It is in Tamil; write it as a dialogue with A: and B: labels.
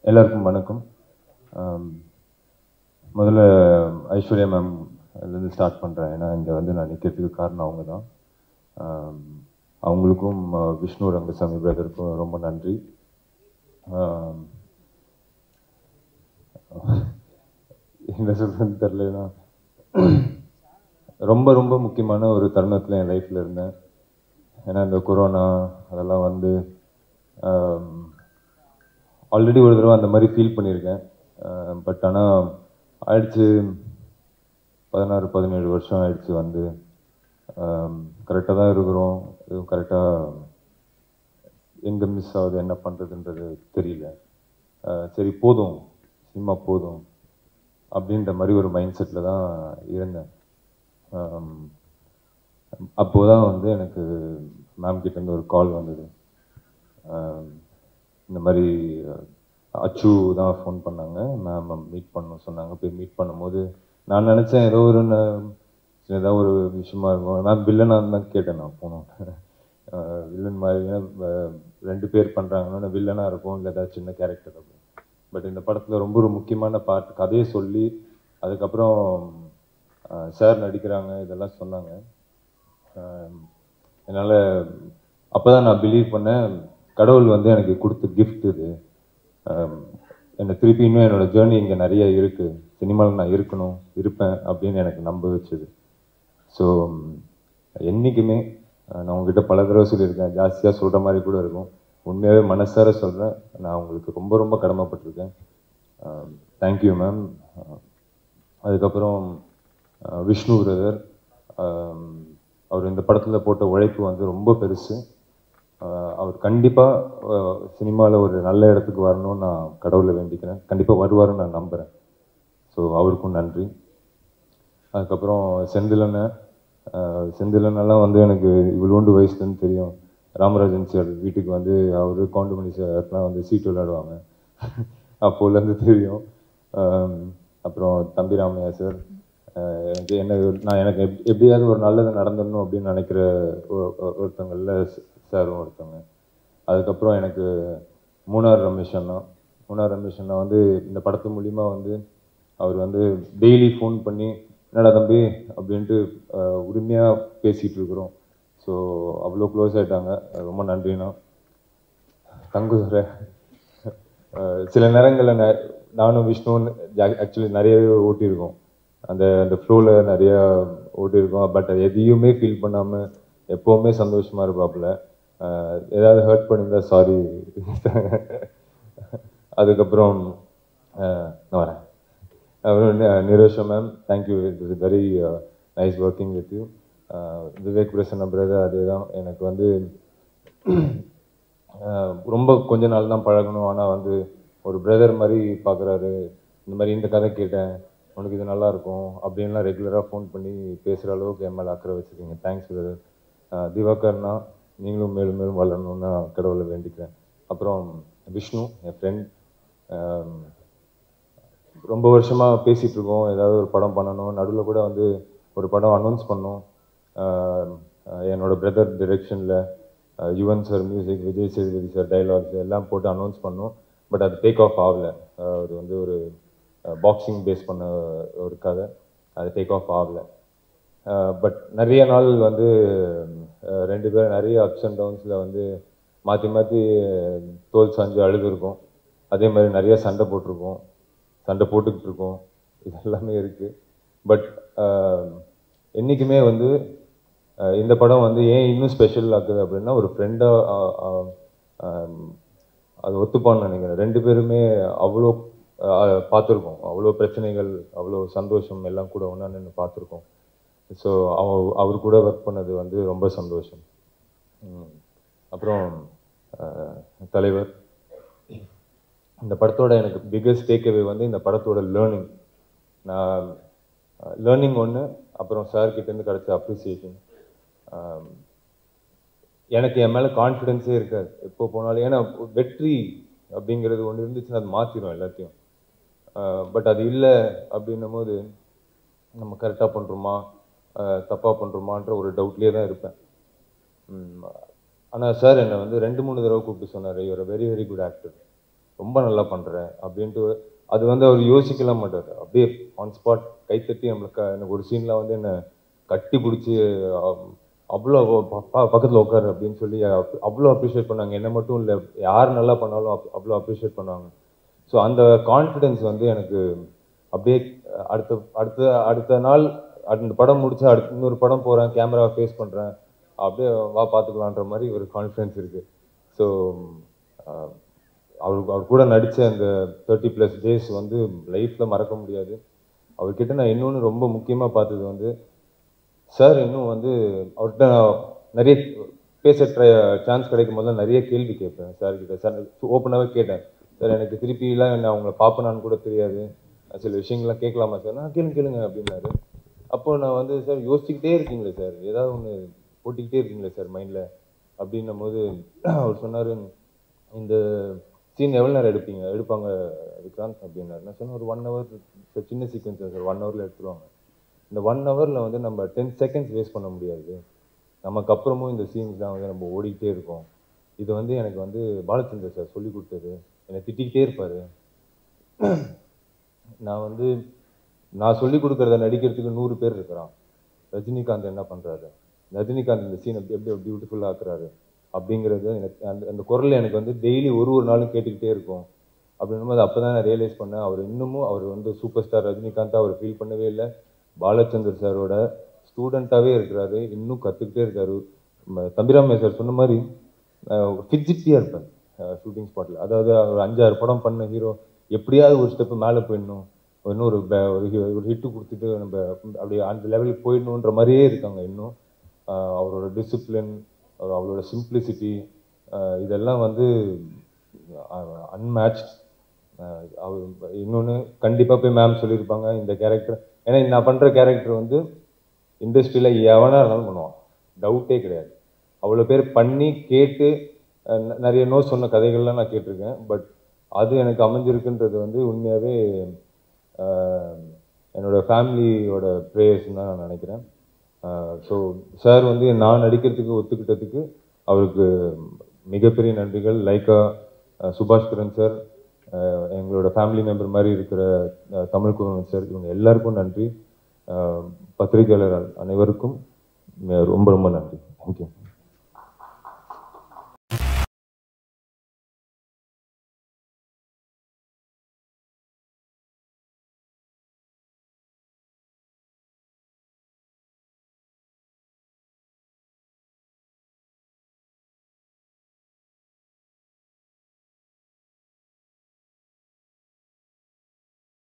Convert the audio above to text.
A: எல்லாருக்கும் வணக்கம் ஆம், முதல்ல ஐஸ்வர்யா மேம் இருந்து ஸ்டார்ட் பண்ணுறேன் ஏன்னா இங்கே வந்து நான் நிற்கிறதுக்கு காரணம் அவங்க தான் ஆம், அவங்களுக்கும் ஆ, விஷ்ணு ரங்கசாமி பிரதருக்கும் ரொம்ப நன்றி ஆம், என்ன சொல்றதுன்னு தெரியலனா ரொம்ப ரொம்ப முக்கியமான ஒரு தருணத்தில் என் லைஃப்பில் இருந்தேன் ஏன்னா இந்த கொரோனா அதெல்லாம் வந்து ஆல்ரெடி ஒரு தடவை அந்த மாதிரி ஃபீல் பண்ணியிருக்கேன் பட் ஆனால் ஆயிடுச்சு பதினாறு பதினேழு வருஷம் ஆயிடுச்சு வந்து கரெக்டாக தான் இருக்கிறோம் எதுவும் கரெக்டாக எங்கே மிஸ் ஆகுது என்ன பண்ணுறதுன்றது தெரியல அஹ் சரி போதும் சினிமா போதும் அப்படின்ற மாதிரி ஒரு மைண்ட் செட்டில் தான் இருந்தேன் அப்போது தான் வந்து எனக்கு மேம் கிட்டேருந்து ஒரு கால் வந்தது ஆம், இந்த மாதிரி அஹ், அச்சு தான் ஃபோன் பண்ணாங்க மேம் மீட் பண்ணணும் சொன்னாங்க போய் மீட் பண்ணும்போது நான் நினச்சேன் ஏதோ ஒரு ஏதாவது ஒரு விஷயமா இருக்கும் மேம் வில்லனாக தான் கேட்டேன் நான் போனோம் வில்லன் மாதிரி அஹ், ரெண்டு பேர் பண்ணுறாங்கன்னா வில்லனாக இருக்கும் இல்லை ஏதாவது சின்ன கேரக்டர் இருக்கும் பட் இந்த படத்தில் ரொம்ப ஒரு முக்கியமான பார்ட் கதையை சொல்லி அதுக்கப்புறம் சார் நடிக்கிறாங்க இதெல்லாம் சொன்னாங்க என்னால் அப்போ தான் நான் பிலீவ் பண்ணேன் கடவுள் வந்து எனக்கு கொடுத்த கிஃப்ட் இது ஆம், என்னை திருப்பி இன்னும் என்னோட ஜேர்னி இங்கே நிறைய இருக்குது சினிமாவில் நான் இருக்கணும் இருப்பேன் அப்படின்னு எனக்கு நம்ப வச்சது ஸோ என்றைக்குமே அஹ், நான் உங்ககிட்ட பல தடவை சொல்லியிருக்கேன் ஜாஸ்தியாக சொல்கிற மாதிரி கூட இருக்கும் உண்மையாகவே மனசார சொல்கிறேன் நான் உங்களுக்கு ரொம்ப ரொம்ப கடமைப்பட்டிருக்கேன் தேங்க்யூ மேம் அதுக்கப்புறம் அஹ், விஷ்ணு பிரதர் அவர் இந்த படத்தில் போட்ட உழைப்பு வந்து ரொம்ப பெருசு அஹ், அவர் கண்டிப்பாக சினிமாவில் ஒரு நல்ல இடத்துக்கு வரணும்னு நான் கடவுளை வேண்டிக்கிறேன் கண்டிப்பாக வருவாருன்னு நான் நம்புகிறேன் ஸோ அவருக்கும் நன்றி அதுக்கப்புறம் செந்திலண்ணன் அஹ், செந்திலண்ணெல்லாம் வந்து எனக்கு இவ்வளோண்டு வயசுலேருந்து தெரியும் ராமராஜன் சார் வீட்டுக்கு வந்து அவர் கவுண்டமணி சார்லாம் வந்து சீட்டு விளையாடுவாங்க அப்போலேருந்து தெரியும் அஹ், அப்புறம் தம்பி ராமையா சார் அஹ், எனக்கு என்ன நான் எனக்கு எப் எப்படியாவது ஒரு நல்லது நடந்துடணும் அப்படின்னு நினைக்கிற ஒ- ஒ- ஒருத்தங்களில் சாரும் ஒருத்தவங்க அதுக்கப்புறம் எனக்கு மூணார் ரமேஷ் அண்ணா மூணார் ரமேஷ் அண்ணா வந்து இந்த படத்து மூலிமா வந்து அவர் வந்து டெய்லி ஃபோன் பண்ணி என்னடா தம்பி அப்படின்ட்டு அஹ், உரிமையா பேசிட்டு இருக்கிறோம் ஸோ அவ்வளோ க்ளோஸ் ஆயிட்டாங்க அஹ் ரொம்ப நன்றிண்ணா தங்குதுரை அஹ், சில நேரங்களில் ந நானும் விஷ்ணுவும் ஆக்சுவலி நிறையவே ஓட்டியிருக்கோம் அந்த அந்த ஃப்ளோவில் நிறைய ஓட்டியிருக்கோம் பட் எதையுமே ஃபீல் பண்ணாமல் எப்போவுமே சந்தோஷமாக இருப்பாப்புல அஹ், ஏதாவது ஹர்ட் பண்ணியிருந்தா சாரி அதுக்கப்புறம் அஹ், நான் வரேன் அப்புறம் Nirosha ma'am thank you it is very nice working with you Vivek Prasanna brother அதே தான் எனக்கு வந்து அஹ், ரொம்ப கொஞ்ச நாள் தான் பழகணும் ஆனால் வந்து ஒரு பிரதர் மாதிரி பார்க்குறாரு இந்த மாதிரி இந்த கதை கேட்டேன் உனக்கு இது நல்லா இருக்கும் அப்படின்லாம் ரெகுலராக ஃபோன் பண்ணி பேசுகிற அளவுக்கு என் மேலே அக்கறை வச்சுருக்கீங்க தேங்க்ஸ் பிரதர் திவாகர்னா நீங்களும் மேலும் மேலும் வளரணும்னு நான் கடவுளை வேண்டிக்கிறேன் அப்புறம் விஷ்ணு என் ஃப்ரெண்ட் ரொம்ப வருஷமா பேசிட்டு இருக்கோம் ஏதாவது ஒரு படம் பண்ணணும் நடுவில் கூட வந்து ஒரு படம் அனௌன்ஸ் பண்ணோம் ஆஹ் ஆஹ் என்னோட பிரதர் டிரெக்ஷனில் Yuvan sir music Vijay Sethupathi sir dialogues எல்லாம் போட்டு அனௌன்ஸ் பண்ணோம் பட் அது டேக் ஆஃப் ஆகல ஆஹ் அது வந்து ஒரு பாக்ஸிங் பேஸ் பண்ண ஒரு கதை அது டேக் ஆஃப் ஆகல பட் நிறைய நாள் வந்து அஹ் ரெண்டு பேரும் நிறைய அப்ஸ் அண்ட் டவுன்ஸில் வந்து மாற்றி மாற்றி தோல் சாஞ்சு அழுதுருக்கோம் அதே மாதிரி நிறைய சண்டை போட்டிருக்கோம் சண்டை போட்டுக்கிட்டு இருக்கோம் இது எல்லாமே இருக்குது பட் என்றைக்குமே வந்து அஹ் இந்த படம் வந்து ஏன் இன்னும் ஸ்பெஷல் ஆக்குது அப்படின்னா ஒரு ஃப்ரெண்டாக அது ஒத்துப்பான்னு நினைக்கிறேன் ரெண்டு பேருமே அவ்வளோ பார்த்துருக்கோம் அவ்வளோ பிரச்சனைகள் அவ்வளோ சந்தோஷம் எல்லாம் கூட ஒன்றா நின்று பார்த்துருக்கோம் ஸோ அவ அவர் கூட ஒர்க் பண்ணது வந்து ரொம்ப சந்தோஷம் உம். அப்புறம் அஹ், தலைவர் இந்த படத்தோட எனக்கு பிக்கஸ்ட் டேக்அவே வந்து இந்த படத்தோட லேர்னிங் நான் லேர்னிங் ஒன்று அப்புறம் சார் கிட்டேருந்து கிடைச்ச அப்ரிசியேஷன் எனக்கு என் மேலே கான்ஃபிடென்ஸே இருக்காது எப்போ போனாலும் ஏன்னா வெற்றி அப்படிங்கிறது ஒன்று இருந்துச்சுன்னா அது மாற்றிடும் எல்லாத்தையும் பட் அது இல்லை அப்படின்னும் போது நம்ம கரெக்டாக பண்ணுறோமா தப்பாக பண்ணுறோமான்ற ஒரு டவுட்லேயே தான் இருப்பேன் ஆனால் சார் என்னை வந்து ரெண்டு மூணு தடவை கூப்பிட்டு சொன்னார் you are very very good actor ரொம்ப நல்லா பண்ற அப்படின்ட்டு அது வந்து அவர் யோசிக்கலாம் மாட்டார் அப்படியே ஆன் ஸ்பாட் கைத்தட்டி நம்மளுக்கு எனக்கு ஒரு சீன்ல வந்து என்ன கட்டி பிடிச்சி அவ்வளோ ப- ப- பக்கத்துல உட்காரு அப்படின்னு சொல்லி அப்- அவ்வளோ அப்ரிஷியேட் பண்ணாங்க என்ன மட்டும் இல்லை யார் நல்லா பண்ணாலும் அப்- அவ்வளோ அப்ரிஷியேட் பண்ணாங்க ஸோ அந்த கான்ஃபிடென்ஸ் வந்து எனக்கு அப்படியே அடுத்த அடுத்த அடுத்த நாள் அந்த படம் முடிச்சா அடுத்த இன்னொரு படம் போகிறேன் கேமரா ஃபேஸ் பண்ணுறேன் அப்படியே வா பார்த்துக்கலான்ற மாதிரி ஒரு கான்ஃபிடென்ஸ் இருக்குது ஸோ அவர் அவர் கூட நடித்த அந்த தேர்ட்டி ப்ளஸ் டேஸ் வந்து லைஃப்பில் மறக்க முடியாது அவர்கிட்ட நான் இன்னொன்று ரொம்ப முக்கியமாக பார்த்தது வந்து சார் இன்னும் வந்து அவர்கிட்ட நான் நிறைய பேச ட்ரை சான்ஸ் கிடைக்கும் போது நிறைய கேள்வி கேட்பேன் சார் கிட்ட சார் ஓப்பனாகவே கேட்டேன் சார் எனக்கு திருப்பிலாம் என்ன அவங்கள பார்ப்பேனான்னு கூட தெரியாது நான் சில விஷயங்கள்லாம் கேட்கலாமா சார் நான் கேளுங்க கேளுங்க அப்படின்னாரு அப்போ நான் வந்து சார் யோசிச்சுக்கிட்டே இருக்கீங்களே சார் ஏதாவது ஒன்று போட்டிக்கிட்டே இருக்கீங்களே சார் மைண்டில் அப்படின்னும் போது அவர் சொன்னார் இந்த சீன் எவ்வளோ நேரம் எடுப்பீங்க எடுப்பாங்க விக்ராந்த் அப்படின்னாரு நான் சொன்னேன் ஒரு ஒன் ஹவர் சின்ன சீக்வன்ஸ் சார் ஒன் ஹவரில் எடுத்துருவாங்க இந்த ஒன் ஹவரில் வந்து நம்ம டென் செகண்ட்ஸ் வேஸ்ட் பண்ண முடியாது நமக்கு அப்புறமும் இந்த சீன்ஸ் தான் வந்து நம்ம ஓடிக்கிட்டே இருக்கோம் இது வந்து எனக்கு வந்து பாலச்சந்தர் சார் சொல்லி கொடுத்தது என்னை திட்டிக்கிட்டே இருப்பார் நான் வந்து நான் சொல்லி கொடுக்கறத நடிக்கிறதுக்கு நூறு பேர் இருக்கிறான் ரஜினிகாந்த் என்ன பண்றாரு ரஜினிகாந்த் இந்த சீன் எப்படி எப்படி பியூட்டிஃபுல்லாக ஆக்குறாரு அப்படிங்கிறது எனக்கு அந்த அந்த குரல் எனக்கு வந்து டெய்லி ஒரு ஒரு நாளும் கேட்டுக்கிட்டே இருக்கும் அப்படின்னும் போது அப்போ தான் நான் ரியலைஸ் பண்ணேன் அவர் இன்னமும் அவர் வந்து சூப்பர் ஸ்டார் ரஜினிகாந்த் அவர் ஃபீல் பண்ணவே இல்லை பாலச்சந்தர் சாரோட ஸ்டூடெண்ட்டாகவே இருக்கிறாரு இன்னும் கற்றுக்கிட்டே இருக்காரு ம- தம்பிராமையா சார் சொன்ன மாதிரி ஃபிஜிட்டியாக இருப்பார் ஷூட்டிங் ஸ்பாட்டில் அதாவது அவர் அஞ்சாறு படம் பண்ண ஹீரோ எப்படியாவது ஒரு ஸ்டெப்பு மேலே போயிடணும் இன்னும் ஒரு ப- ஒரு hi- ஒரு ஹிட்டு கொடுத்துட்டு நம்ம அப்படியே அந்த லெவலுக்கு போயிடணுன்ற மாதிரியே இருக்காங்க இன்னும் ஆஹ் அவரோட டிசிப்ளின் அவரோட சிம்பிளிசிட்டி இதெல்லாம் வந்து அன்மேட்ச் அவர் இன்னொன்று கண்டிப்பாக போய் மேம் சொல்லியிருப்பாங்க இந்த கேரக்டர் ஏன்னா நான் பண்ணுற கேரக்டர் வந்து இண்டஸ்ட்ரியில் எவனா இருந்தாலும் பண்ணுவான் டவுட்டே கிடையாது அவ்வளோ பேர் பண்ணி கேட்டு அஹ், ந- நிறைய நோ சொன்ன கதைகள்லாம் நான் கேட்டிருக்கேன் பட் அது எனக்கு அமைஞ்சிருக்குன்றது வந்து உண்மையாகவே என்னோட ஃபேமிலியோட ப்ரேயர்ஸ் தான் நான் நினைக்கிறேன் ஸோ சார் வந்து நான் நடிக்கிறதுக்கு ஒத்துக்கிட்டதுக்கு அவருக்கு மிகப்பெரிய நன்றிகள் லைக்கா அஹ், சுபாஷ் கிரண் சார் அஹ், எங்களோட ஃபேமிலி மெம்பர் மாதிரி இருக்கிற அஹ், தமிழ் குமரன் சார் இவங்க எல்லாருக்கும் நன்றி அஹ், பத்திரிகையாளர் அனைவருக்கும் அஹ், ரொம்ப ரொம்ப நன்றி தேங்க்யூ